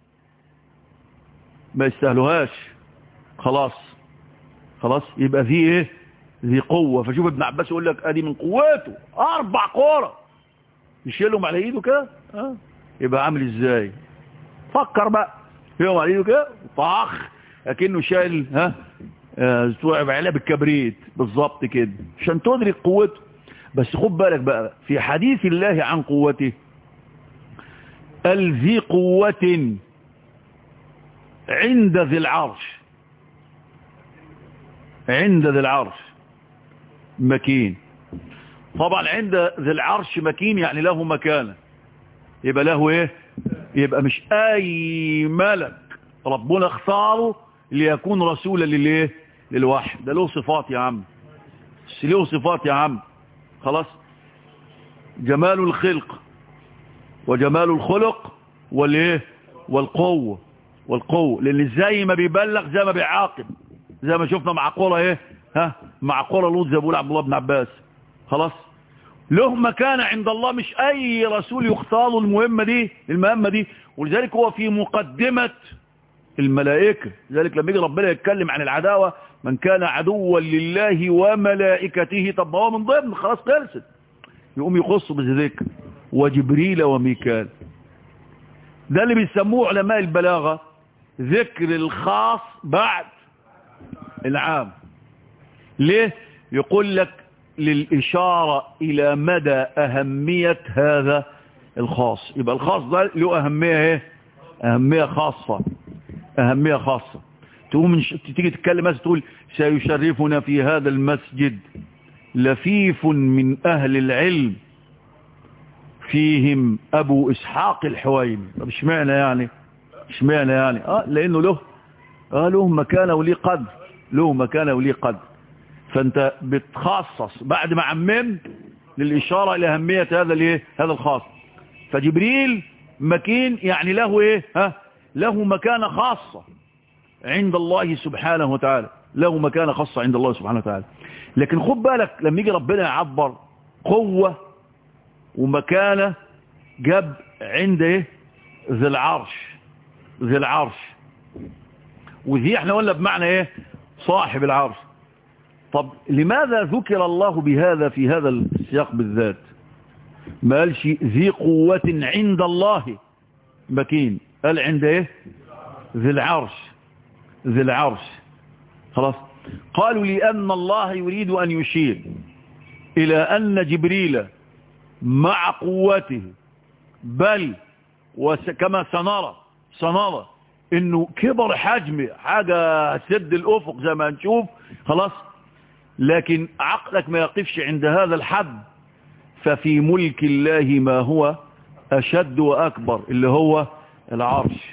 ما يستاهلوهاش خلاص خلاص يبقى ذي ايه ذي قوة فشوف ابن عباس يقول لك ادي من قوته اربع قرى يشيلهم على ايده كده اه يبقى عامل ازاي فكر بقى يقوم على ايده كده طخ اكنه شايل ها استوعب عليه بالكبريت بالظبط كده عشان تدرك قوته بس خد بالك بقى في حديث الله عن قوته الذي قوة عند ذي العرش عند ذي العرش مكين طبعا عند ذي العرش مكين يعني له مكانه يبقى له ايه يبقى مش اي ملك ربنا اختاره ليكون رسولا للايه للوحي ده له صفات يا عم له صفات يا عم خلاص جمال الخلق وجمال الخلق والايه والقوه والقوه لان زي ما بيبلغ زي ما بيعاقب زي ما شفنا مع قرى ايه ها مع قرى لوط زي بيقول عبد الله بن عباس خلاص له مكانه عند الله مش اي رسول يختار المهمه دي المهمه دي ولذلك هو في مقدمه الملائكه لذلك لما يجي ربنا يتكلم عن العداوه من كان عدوا لله وملائكته طب هو من ضمن خلاص خلصت يقوم يخص بذكر وجبريل وميكال ده اللي بيسموه علماء البلاغه ذكر الخاص بعد العام ليه يقول لك للإشارة إلى مدى أهمية هذا الخاص يبقى الخاص ده له أهمية ايه أهمية خاصة أهمية خاصة تقوم تيجي تتكلم مثلا تقول سيشرفنا في هذا المسجد لفيف من أهل العلم فيهم أبو إسحاق الحويني طب اشمعنى يعني اشمعنى يعني اه لأنه له اه له مكانه وليه قدر له مكانه وليه قدر فانت بتخصص بعد ما عممت للإشارة إلى أهمية هذا الايه هذا الخاص فجبريل مكين يعني له ايه ها له مكانة خاصة عند الله سبحانه وتعالى له مكانة خاصة عند الله سبحانه وتعالى لكن خد بالك لما يجي ربنا يعبر قوة ومكانة جاب عند ايه ذي العرش ذي العرش وذي احنا قلنا بمعنى ايه صاحب العرش طب لماذا ذكر الله بهذا في هذا السياق بالذات ما قالش ذي قوة عند الله مكين قال عند ايه ذي العرش ذي العرش خلاص قالوا لأن الله يريد أن يشير إلى أن جبريل مع قوته بل وكما سنرى سنرى انه كبر حجم حاجة سد الافق زي ما نشوف خلاص لكن عقلك ما يقفش عند هذا الحد ففي ملك الله ما هو اشد واكبر اللي هو العرش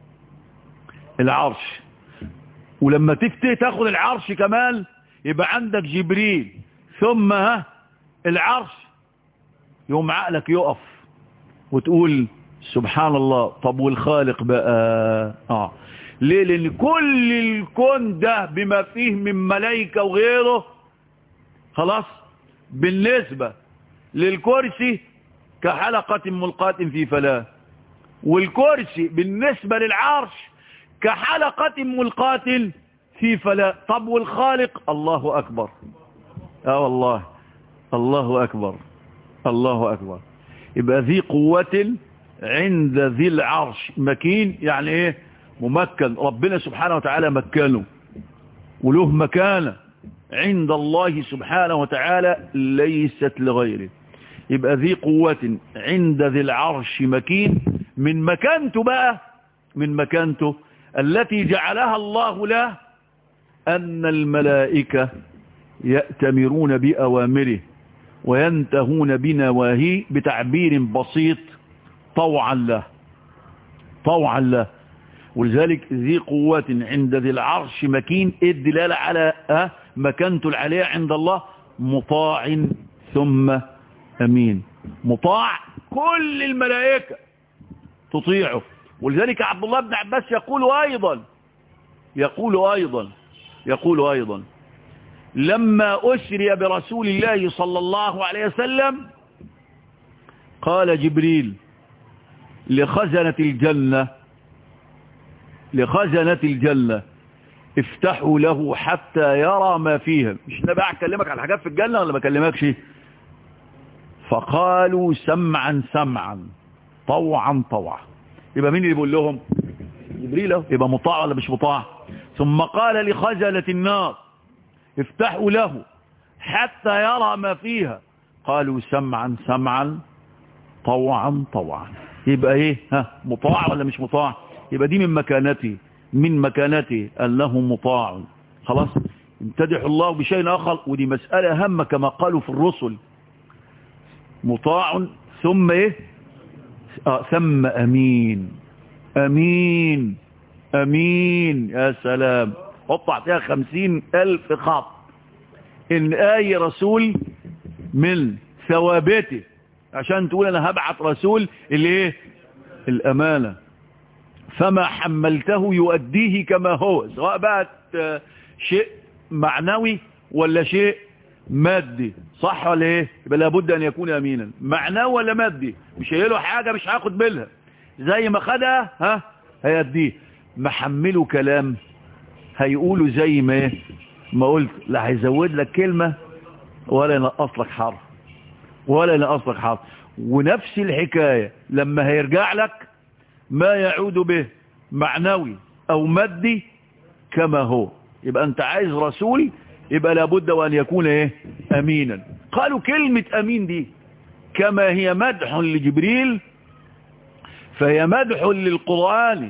العرش ولما تفتي تاخد العرش كمان يبقى عندك جبريل ثم ها العرش يوم عقلك يقف وتقول سبحان الله طب والخالق بقى اه ليه لان كل الكون ده بما فيه من ملائكة وغيره خلاص بالنسبة للكرسي كحلقة ملقاة في فلاة والكرسي بالنسبة للعرش كحلقة ملقاة في فلاة طب والخالق الله أكبر اه والله الله أكبر الله أكبر يبقى ذي قوة عند ذي العرش مكين يعني ايه ممكن ربنا سبحانه وتعالى مكنه وله مكانه عند الله سبحانه وتعالى ليست لغيره يبقى ذي قوة عند ذي العرش مكين من مكانته بقى من مكانته التي جعلها الله له أن الملائكة يأتمرون بأوامره وينتهون بنواهيه بتعبير بسيط طوعا له طوعا له ولذلك ذي قوة عند ذي العرش مكين الدلالة على أه مكانته العليا عند الله مطاع ثم أمين مطاع كل الملائكة تطيعه ولذلك عبد الله بن عباس يقول أيضا يقول أيضا يقول أيضا لما أسري برسول الله صلى الله عليه وسلم قال جبريل لخزنة الجنة لخزنة الجنة افتحوا له حتى يرى ما فيها مش انا بقى اكلمك على حاجات في الجنة ولا ما اكلمكش فقالوا سمعا سمعا طوعا طوعا يبقى مين اللي بيقول لهم جبريل يبقى مطاع ولا مش مطاع ثم قال لخزنة النار افتحوا له حتى يرى ما فيها قالوا سمعا سمعا طوعا طوعا يبقى ايه ها مطاع ولا مش مطاع يبقى دي من مكانته من مكانته انه مطاع خلاص امتدح الله بشيء اخر ودي مسألة هامة كما قالوا في الرسل مطاع ثم ايه آه ثم امين امين امين يا سلام حط فيها خمسين الف خط ان اي رسول من ثوابته عشان تقول انا هبعت رسول اللي ايه الامانة فما حملته يؤديه كما هو سواء بقت شيء معنوي ولا شيء مادي صح ولا ايه يبقى لابد ان يكون امينا معنوي ولا مادي مش هيله حاجة مش هاخد بالها زي ما خدها ها هيديه محمله كلام هيقوله زي ما ايه ما قلت لا هيزود لك كلمة ولا ينقص لك حرف ولا ينقص لك حرف ونفس الحكاية لما هيرجع لك ما يعود به معنوي او مادي كما هو يبقى انت عايز رسول يبقى لابد وان يكون ايه امينا قالوا كلمة امين دي كما هي مدح لجبريل فهي مدح للقرآن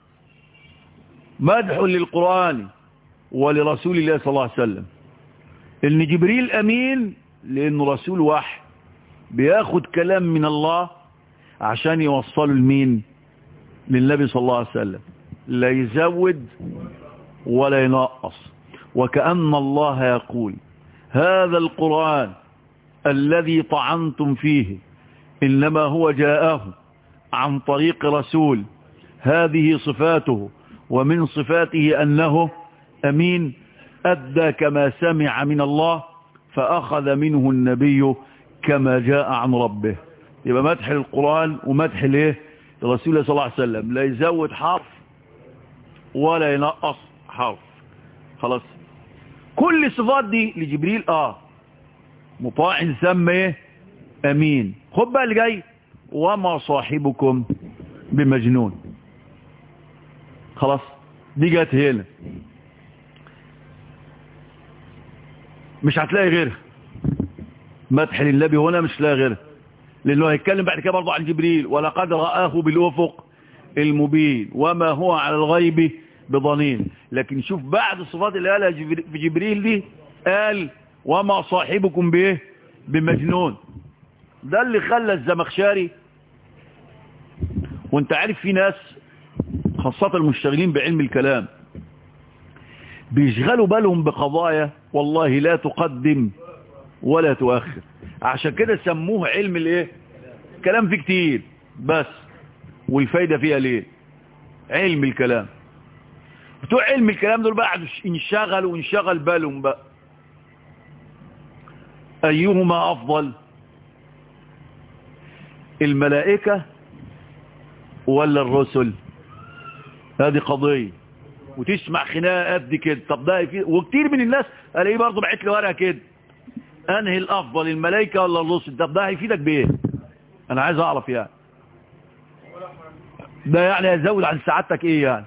مدح للقرآن ولرسول الله صلى الله عليه وسلم ان جبريل امين لانه رسول واحد بياخد كلام من الله عشان يوصله لمين للنبي صلى الله عليه وسلم لا يزود ولا ينقص وكأن الله يقول هذا القرآن الذي طعنتم فيه إنما هو جاءه عن طريق رسول هذه صفاته ومن صفاته أنه أمين أدى كما سمع من الله فأخذ منه النبي كما جاء عن ربه يبقى مدح القرآن ومدح الايه الرسول صلى الله عليه وسلم لا يزود حرف ولا ينقص حرف خلاص كل الصفات دي لجبريل اه مطاع ثم ايه امين خد بقى اللي جاي وما صاحبكم بمجنون خلاص دي جت هنا مش هتلاقي غيرها مدح للنبي هنا مش هتلاقي غيرها لانه هيتكلم بعد كده برضه عن جبريل ولقد رآه بالافق المبين وما هو على الغيب بضنين لكن شوف بعد الصفات اللي قالها في جبريل دي قال وما صاحبكم به بمجنون ده اللي خلى الزمخشري وانت عارف في ناس خاصة المشتغلين بعلم الكلام بيشغلوا بالهم بقضايا والله لا تقدم ولا تؤخر عشان كده سموه علم الايه كلام فيه كتير بس والفايدة فيها ليه علم الكلام بتوع علم الكلام دول بقى انشغلوا وانشغل بالهم بقى ايهما افضل الملائكة ولا الرسل هذه قضية وتسمع خناقة قد كده طب ده يفيد وكتير من الناس الاقيه برضه بعت لي ورقه كده انهي الافضل الملائكة ولا الرسل طب ده هيفيدك بايه انا عايز اعرف يعني ده يعني هيزود عن سعادتك ايه يعني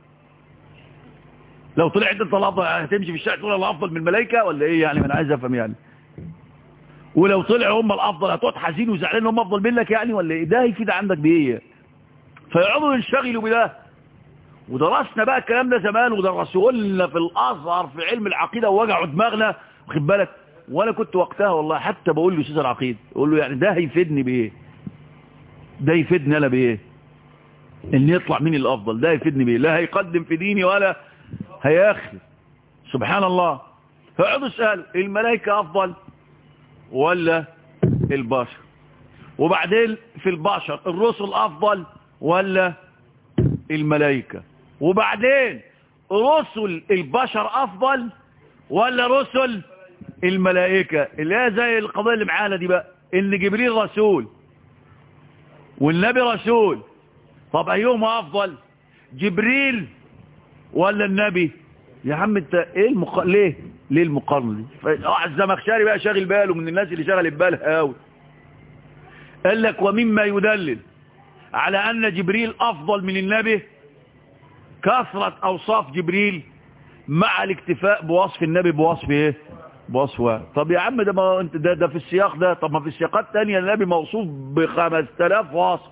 لو طلعت انت الافضل هتمشي في الشارع تقول الافضل من الملائكة ولا ايه يعني انا عايز افهم يعني ولو طلعوا هم الافضل هتقعد حزين وزعلان هم افضل منك يعني ولا ايه ده هيفيد عندك بايه فيقعدوا ينشغلوا بده ودرسنا بقى الكلام ده زمان ودرسوه لنا في الازهر في علم العقيده ووجعوا دماغنا واخد بالك وانا كنت وقتها والله حتى بقول له استاذ العقيده اقول له يعني ده هيفيدني بايه ده يفيدني انا بايه ان يطلع مين الافضل ده يفيدني بايه لا هيقدم في ديني ولا هياخر سبحان الله فقعدوا اسال الملائكه افضل ولا البشر وبعدين في البشر الرسل افضل ولا الملائكة وبعدين رسل البشر افضل ولا رسل الملائكة اللي هي زي القضية اللي معانا دي بقى ان جبريل رسول والنبي رسول طب ايهما افضل جبريل ولا النبي يا عم انت ايه المق... ليه ليه المقارنه دي الزمخشري بقى شاغل باله من الناس اللي شغل بالها قوي قال لك ومما يدلل على ان جبريل افضل من النبي كثرة اوصاف جبريل مع الاكتفاء بوصف النبي بوصف ايه بوصف واحد طب يا عم ده ما انت ده, ده في السياق ده طب ما في السياقات تانية النبي موصوف بخمس تلاف وصف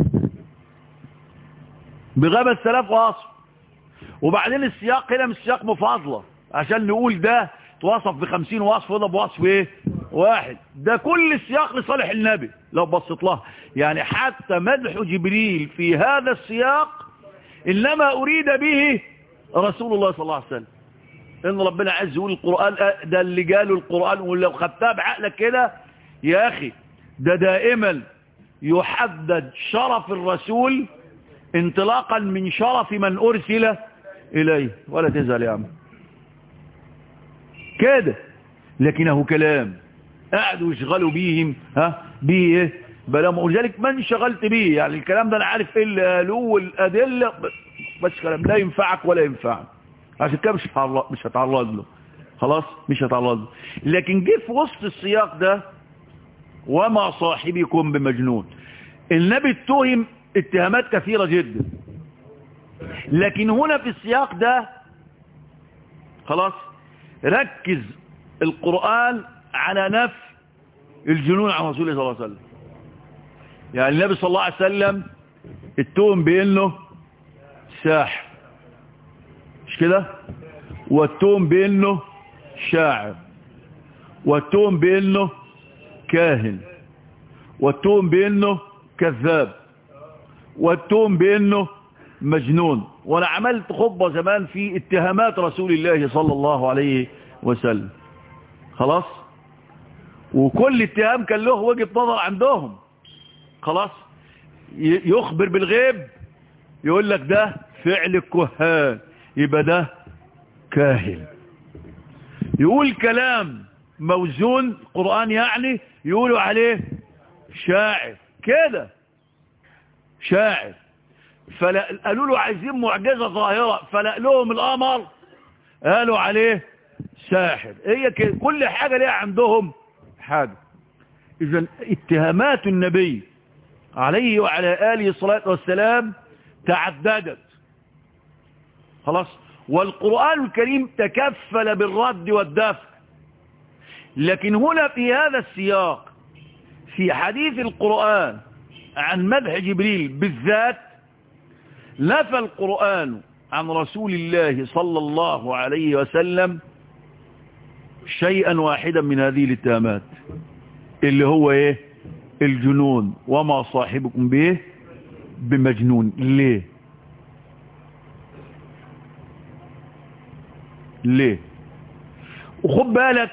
بخمس تلاف وصف وبعدين السياق هنا مش سياق مفاضلة عشان نقول ده توصف بخمسين وصف وده بوصف ايه واحد ده كل السياق لصالح النبي لو بصيت لها يعني حتى مدح جبريل في هذا السياق إنما أريد به رسول الله صلى الله عليه وسلم إن ربنا عز يقول القرآن ده اللي قالوا القرآن ولو خدتها بعقلك كده يا أخي ده دائما يحدد شرف الرسول انطلاقا من شرف من أرسل إليه ولا تزال يا عم كده لكنه كلام قعدوا يشغلوا بيهم ها بيه ايه بلا ولذلك ما انشغلت بيه يعني الكلام ده انا عارف ايه اللي قالوه والادله بس كلام لا ينفعك ولا ينفعك عشان كده مش هتعرض مش هتعرض له خلاص مش هتعرض له لكن جه في وسط السياق ده وما صاحبكم بمجنون النبي اتهم اتهامات كثيرة جدا لكن هنا في السياق ده خلاص ركز القرآن على نفي الجنون عن رسول الله صلى الله عليه وسلم يعني النبي صلى الله عليه وسلم اتهم بانه ساحر مش كده والتهم بانه شاعر والتهم بانه كاهن والتهم بانه كذاب والتهم بانه مجنون وانا عملت خطبه زمان في اتهامات رسول الله صلى الله عليه وسلم خلاص وكل اتهام كان له وجهة نظر عندهم خلاص يخبر بالغيب يقول لك ده فعل الكهان يبقى ده كاهن يقول كلام موزون قرآن يعني يقولوا عليه شاعر كده شاعر فقالوا له عايزين معجزة ظاهرة فلق لهم القمر قالوا عليه ساحر هي كل حاجة ليها عندهم حاجة إذا اتهامات النبي عليه وعلى آله الصلاة والسلام تعددت خلاص والقرآن الكريم تكفل بالرد والدفع لكن هنا في هذا السياق في حديث القرآن عن مدح جبريل بالذات نفى القرآن عن رسول الله صلى الله عليه وسلم شيئا واحدا من هذه الاتهامات اللي هو ايه الجنون وما صاحبكم به بمجنون ليه ليه وخد بالك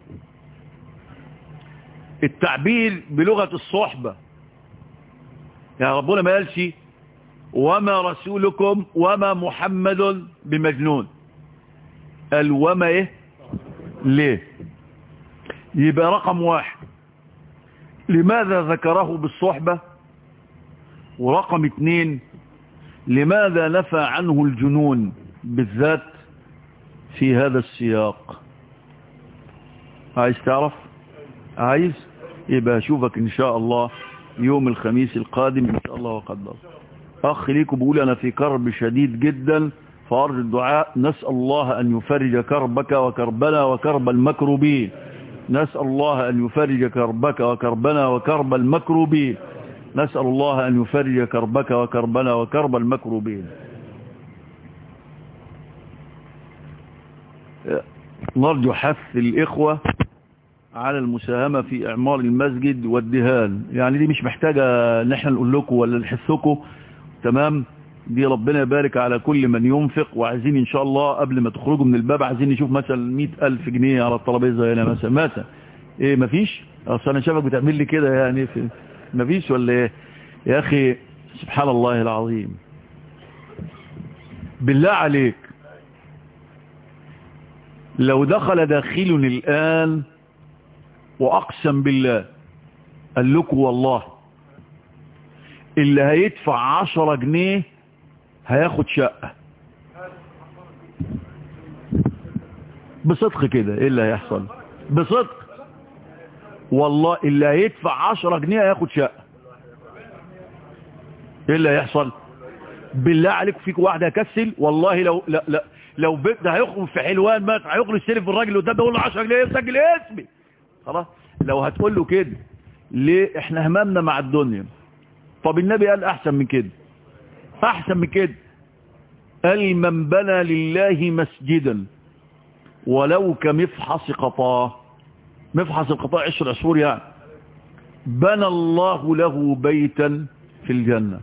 التعبير بلغة الصحبة يعني ربنا ما قالش وما رسولكم وما محمد بمجنون قال وما ايه ليه يبقى رقم واحد لماذا ذكره بالصحبة ورقم اتنين لماذا نفى عنه الجنون بالذات في هذا السياق عايز تعرف عايز يبقى اشوفك ان شاء الله يوم الخميس القادم ان شاء الله وقدر اخ ليكم بيقول انا في كرب شديد جدا فارجو الدعاء نسأل الله ان يفرج كربك وكربنا وكرب المكروبين نسأل الله ان يفرج كربك وكربنا وكرب المكروبين نسأل الله ان يفرج كربك وكربنا وكرب المكروبين نرجو حث الإخوة على المساهمة في إعمار المسجد والدهان يعني دي مش محتاجة ان احنا نقول لكم ولا نحثكم تمام دي ربنا يبارك على كل من ينفق وعايزين ان شاء الله قبل ما تخرجوا من الباب عايزين نشوف مثلا مئة ألف جنيه على الترابيزة هنا مثلا مثلا ايه مفيش اصل انا شافك بتعمل لي كده يعني في مفيش ولا ايه يا اخي سبحان الله العظيم بالله عليك لو دخل داخل الآن وأقسم بالله قال لكم والله اللي هيدفع عشرة جنيه هياخد شقة بصدق كده ايه اللي هيحصل بصدق والله اللي هيدفع عشرة جنيه هياخد شقة ايه اللي هيحصل بالله عليك فيك واحد هيكسل والله لو لا لا لو بيت ده هيخرج في حلوان مات هيخرج يستلف الراجل اللي قدام ده يقول له 10 جنيه سجل اسمي خلاص لو هتقول له كده ليه احنا هممنا مع الدنيا طب النبي قال احسن من كده احسن من كده قال من بنى لله مسجدا ولو كمفحص قطاه مفحص القطاع عشر عشور يعني بنى الله له بيتا في الجنة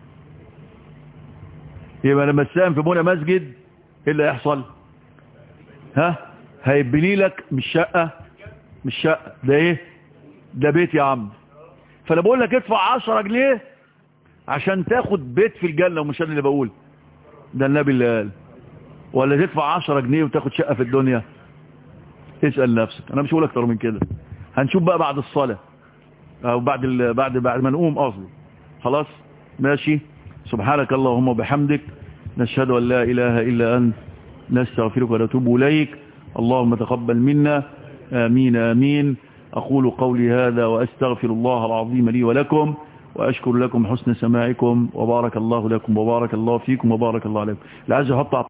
يبقى لما تساهم في بنى مسجد ايه اللي هيحصل ها هيبني لك مش شقة مش شقة ده ايه ده بيت يا عم فانا بقول لك ادفع 10 جنيه عشان تاخد بيت في الجنة ومش انا اللي بقول ده النبي اللي قال ولا تدفع 10 جنيه وتاخد شقة في الدنيا اسأل نفسك انا مش هقول اكتر من كده هنشوف بقى بعد الصلاة او بعد ال... بعد بعد ما نقوم قصدي خلاص ماشي سبحانك اللهم وبحمدك نشهد ان لا اله الا انت نستغفرك ونتوب اليك اللهم تقبل منا امين امين اقول قولي هذا واستغفر الله العظيم لي ولكم واشكر لكم حسن سماعكم وبارك الله لكم وبارك الله فيكم وبارك الله عليكم لا عايز احط